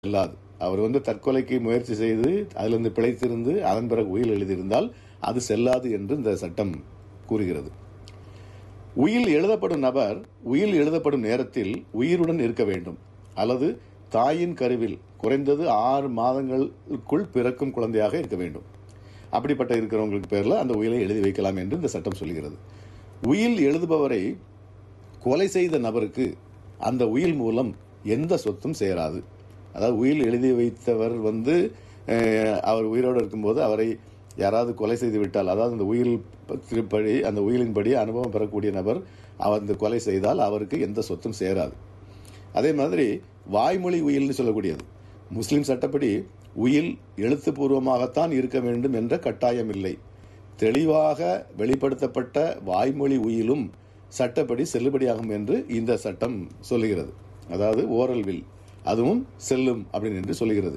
செல்லாது அவர் வந்து தற்கொலைக்கு முயற்சி செய்து அதிலிருந்து பிழைத்திருந்து அதன் பிறகு உயில் எழுதியிருந்தால் அது செல்லாது என்று இந்த சட்டம் கூறுகிறது உயில் எழுதப்படும் நபர் உயில் எழுதப்படும் நேரத்தில் உயிருடன் இருக்க வேண்டும் அல்லது தாயின் கருவில் குறைந்தது ஆறு மாதங்களுக்குள் பிறக்கும் குழந்தையாக இருக்க வேண்டும் அப்படிப்பட்ட இருக்கிறவங்களுக்கு பேர்ல அந்த உயிலை எழுதி வைக்கலாம் என்று இந்த சட்டம் சொல்கிறது உயில் எழுதுபவரை கொலை செய்த நபருக்கு அந்த உயில் மூலம் எந்த சொத்தும் சேராது அதாவது உயில் எழுதி வைத்தவர் வந்து அஹ், அவர் உயிரோடு இருக்கும்போது அவரை யாராவது கொலை செய்து விட்டால் அதாவது அந்த உயில் திருப்படி அந்த உயிலின்படி அனுபவம் பெறக்கூடிய நபர் அவர் அந்த கொலை செய்தால் அவருக்கு எந்த சொத்தும் சேராது அதே மாதிரி வாய்மொழி உயில்னு சொல்லக்கூடியது முஸ்லிம் சட்டப்படி உயில் எழுத்துப்பூர்வமாகத்தான் இருக்க வேண்டும் என்ற கட்டாயம் இல்லை தெளிவாக வெளிப்படுத்தப்பட்ட வாய்மொழி உயிலும் சட்டப்படி செல்லுபடியாகும் என்று இந்த சட்டம் சொல்லுகிறது அதாவது ஓரல் வில் அதுவும் செல்லும் அப்படின்னு என்று சொல்லுகிறது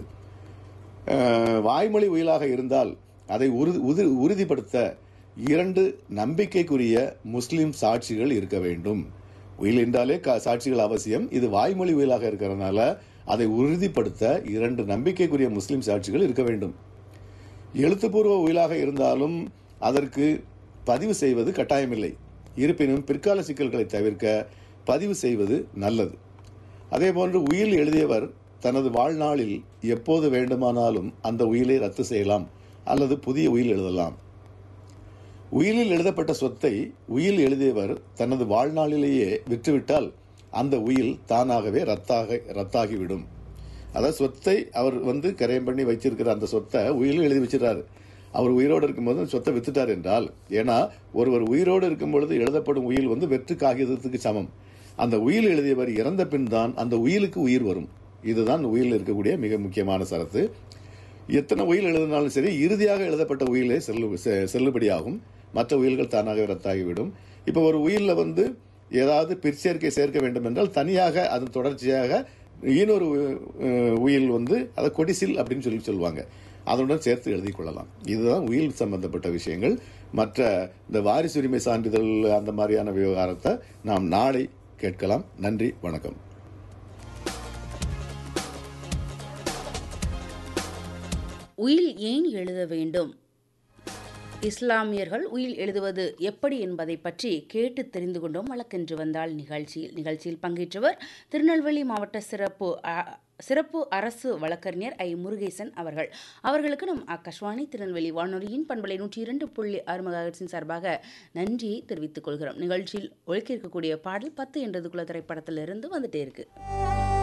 அஹ், வாய்மொழி உயிலாக இருந்தால் அதை உறுதி உறு- உறுதிப்படுத்த இரண்டு நம்பிக்கைக்குரிய முஸ்லிம் சாட்சிகள் இருக்க வேண்டும் உயில் என்றாலே கா- சாட்சிகள் அவசியம் இது வாய்மொழி உயிலாக இருக்கிறதுனால அதை உறுதிப்படுத்த இரண்டு நம்பிக்கைக்குரிய முஸ்லிம் சாட்சிகள் இருக்க வேண்டும் எழுத்துப்பூர்வ உயிலாக இருந்தாலும் அதற்கு பதிவு செய்வது கட்டாயமில்லை இருப்பினும் பிற்கால சிக்கல்களை தவிர்க்க பதிவு செய்வது நல்லது அதேபோன்று உயில் எழுதியவர் தனது வாழ்நாளில் எப்போது வேண்டுமானாலும் அந்த உயிலை ரத்து செய்யலாம் அல்லது புதிய உயில் எழுதலாம் உயிலில் எழுதப்பட்ட சொத்தை உயில் எழுதியவர் தனது வாழ்நாளிலேயே விற்றுவிட்டால் அந்த உயில் தானாகவே ரத்தாக ரத்தாகிவிடும் அதாவது சொத்தை அவர் வந்து கரையம் பண்ணி வச்சிருக்கிற அந்த சொத்தை உயிலில் எழுதி வச்சிடறாரு அவர் உயிரோடு இருக்கும்போது அந்த சொத்தை வித்துட்டார் என்றால் ஏன்னா ஒருவர் உயிரோடு இருக்கும் பொழுது எழுதப்படும் உயில் வந்து வெற்று காகிதத்துக்கு சமம் அந்த உயில் எழுதியவர் இறந்த பின் தான் அந்த உயிலுக்கு உயிர் வரும் இதுதான் உயிலில் இருக்கக்கூடிய மிக முக்கியமான சரத்து எத்தனை உயில் எழுதினாலும் சரி இறுதியாக எழுதப்பட்ட உயிலே செல்லு செ- செல்லுபடியாகும் மற்ற உயில்கள் தானாகவே ரத்தாகிவிடும் இப்போ ஒரு உயில்ல வந்து ஏதாவது பிற்சேர்க்கை சேர்க்க வேண்டும் என்றால் தனியாக அதன் தொடர்ச்சியாக இன்னொரு அஹ், உயில் வந்து அதை கொடிசில் அப்படின்னு சொல்லி சொல்லுவாங்க அதனுடன் சேர்த்து எழுதிக் கொள்ளலாம் இதுதான் உயில் சம்பந்தப்பட்ட விஷயங்கள் மற்ற இந்த வாரிசு உரிமை சான்றிதழ் அந்த மாதிரியான விவகாரத்தை நாம் நாளை கேட்கலாம் நன்றி வணக்கம் உயில் ஏன் எழுத வேண்டும் இஸ்லாமியர்கள் உயில் எழுதுவது எப்படி என்பதை பற்றி கேட்டு தெரிந்து கொண்டோம் வழக்கென்று வந்தால் நிகழ்ச்சியில் நிகழ்ச்சியில் பங்கேற்றவர் திருநெல்வேலி மாவட்ட சிறப்பு அ- சிறப்பு அரசு வழக்கறிஞர் ஐ முருகேசன் அவர்கள் அவர்களுக்கு நம் ஆகாஷ்வாணி திருநெல்வேலி வானொலியின் பண்பலை நூற்றி இரண்டு புள்ளி ஆறு மெகாஹெர்ட்ஸின் சார்பாக நன்றியை தெரிவித்துக் கொள்கிறோம் நிகழ்ச்சியில் ஒழிக்க இருக்கக்கூடிய பாடல் பத்து என்றதுக்குள்ள திரைப்படத்திலிருந்து வந்துட்டே இருக்கு